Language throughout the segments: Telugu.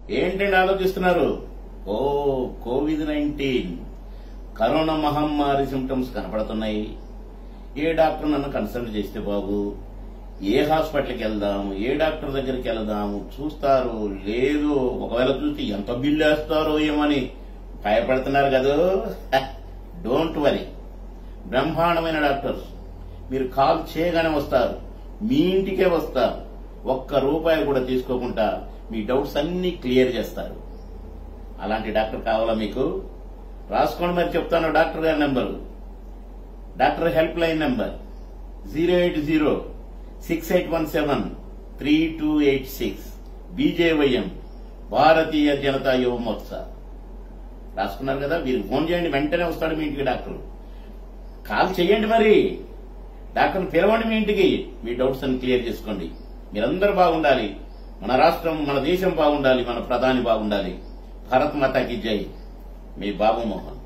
ఏంటండి ఆలోచిస్తున్నారు ఓ కోవిడ్ నైన్టీన్ కరోనా మహమ్మారి సిమ్టమ్స్ కనపడుతున్నాయి ఏ డాక్టర్ నన్ను కన్సల్ట్ చేస్తే బాబు ఏ హాస్పిటల్కి వెళ్దాము ఏ డాక్టర్ దగ్గరికి వెళ్దాము చూస్తారు లేదు ఒకవేళ చూస్తే ఎంత బిల్లు వేస్తారో ఏమని భయపడుతున్నారు కదా డోంట్ వరీ బ్రహ్మాండమైన డాక్టర్స్ మీరు కాల్ చేయగానే వస్తారు మీ ఇంటికే వస్తారు ఒక్క రూపాయి కూడా తీసుకోకుండా మీ డౌట్స్ అన్ని క్లియర్ చేస్తారు అలాంటి డాక్టర్ కావాలా మీకు రాసుకోండి మరి చెప్తాను డాక్టర్ గారి number doctor help line number zero eight zero six eight one seven three two eight six BJYM Bharatiya Janata Yuva Morcha రాసుకున్నారు కదా మీరు ఫోన్ చేయండి వెంటనే వస్తాడు మీ ఇంటికి డాక్టర్ కాల్ చేయండి మరి డాక్టర్ని పిలవండి మీ ఇంటికి మీ డౌట్స్ అన్ని క్లియర్ చేసుకోండి మీరందరూ బాగుండాలి మన రాష్ట్రం మన దేశం బాగుండాలి మన ప్రధాని బాగుండాలి భారత్ మాతాకి జై మీ బాబు మోహన్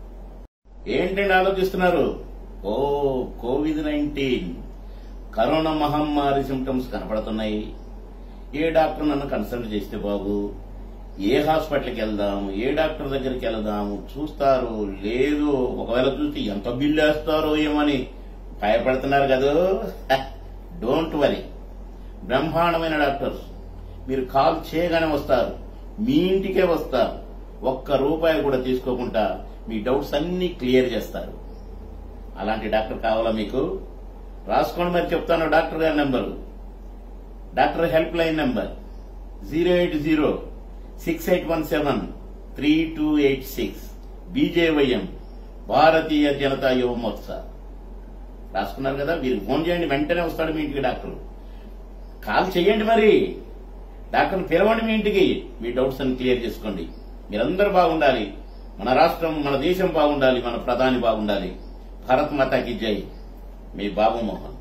ఏంటండి ఆలోచిస్తున్నారు ఓ కోవిడ్ నైన్టీన్ కరోనా మహమ్మారి సిమ్టమ్స్ కనపడుతున్నాయి ఏ డాక్టర్ నన్ను కన్సల్ట్ చేస్తే బాబు ఏ హాస్పిటల్కి వెళ్దాము ఏ డాక్టర్ దగ్గరికి వెళ్దాము చూస్తారు లేదు ఒకవేళ చూస్తే ఎంత బిల్లు వేస్తారో ఏమని భయపడుతున్నారు కదా డోంట్ వరీ బ్రహ్మాండమైన డాక్టర్స్ మీరు కాల్ చేయగానే వస్తారు మీ ఇంటికే వస్తారు ఒక్క రూపాయి కూడా తీసుకోకుండా మీ డౌట్స్ అన్ని క్లియర్ చేస్తారు అలాంటి డాక్టర్ కావాలా మీకు రాసుకోండి మరి చెప్తాను డాక్టర్ గారి number doctor help line number zero eight zero six eight one seven three two eight six BJYM Bharatiya Janata Yuva Morcha రాసుకున్నారు కదా మీరు ఫోన్ చేయండి వెంటనే వస్తాడు మీ ఇంటికి డాక్టర్ కాల్ చేయండి మరి డాక్టర్ని పిలవండి మీ ఇంటికి మీ డౌట్స్ అన్ని క్లియర్ చేసుకోండి మీరందరూ బాగుండాలి మన రాష్ట్రం మన దేశం బాగుండాలి మన ప్రధాని బాగుండాలి భారత్ మాతాకి జై మీ బాబు మోహన్